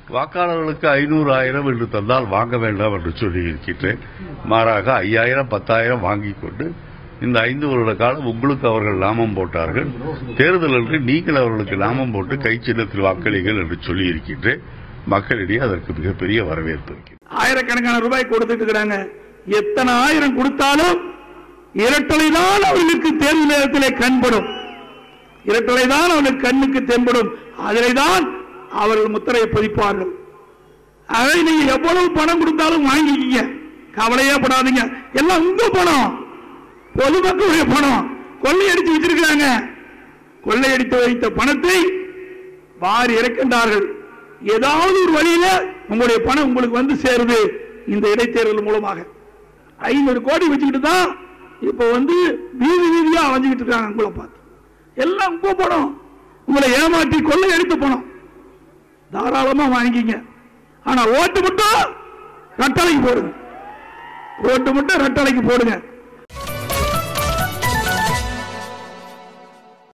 வாக்காளர்களுக்கு ஐநூறு ஆயிரம் என்று தந்தால் வாங்க வேண்டாம் என்று சொல்லி இருக்கின்றேன் மாறாக ஐயாயிரம் பத்தாயிரம் வாங்கிக் கொண்டு இந்த ஐந்து வருட காலம் உங்களுக்கு அவர்கள் நாமம் போட்டார்கள் தேர்தலுக்கு நீங்கள் அவர்களுக்கு நாமம் போட்டு கை சின்னத்தில் வாக்களிகள் என்று சொல்லி இருக்கின்றேன் மக்களிடையே அதற்கு மிகப்பெரிய வரவேற்பு இருக்கிறது ஆயிரக்கணக்கான ரூபாய் கொடுத்துட்டு இருக்கிறாங்க எத்தனை ஆயிரம் கொடுத்தாலும் இரட்டலை தான் அவர்களுக்கு தேர்வு நேரத்திலே கண்படும் இரட்டலை தான் அவர்களுக்கு கண்ணுக்கு தென்படும் அதிலே தான் அவர்கள் முத்திரையை பதிப்பார்கள் அதை நீங்க எவ்வளவு பணம் கொடுத்தாலும் வாங்கிக்கீங்க கவலையே படாதீங்க எல்லாம் உங்க பணம் பொதுமக்களுடைய பணம் கொள்ளையடிச்சு வச்சிருக்காங்க கொள்ளையடித்து வைத்த பணத்தை வாரி இறக்கின்றார்கள் ஏதாவது ஒரு வழியில உங்களுடைய பணம் உங்களுக்கு வந்து சேருது இந்த இடைத்தேர்தல் மூலமாக ஐநூறு கோடி வச்சுக்கிட்டு தான் இப்ப வந்து வீதி வீதியா அலைஞ்சுக்கிட்டு இருக்காங்க உங்களை பார்த்து எல்லாம் உங்க பணம் உங்களை ஏமாற்றி கொள்ளை எடுத்த பணம் தாராளமா வாங்கிங்க ஆனா ஓட்டு மட்டும் ரட்டளைக்கு போடுங்க ஓட்டு மட்டும் ரட்டளைக்கு போடுங்க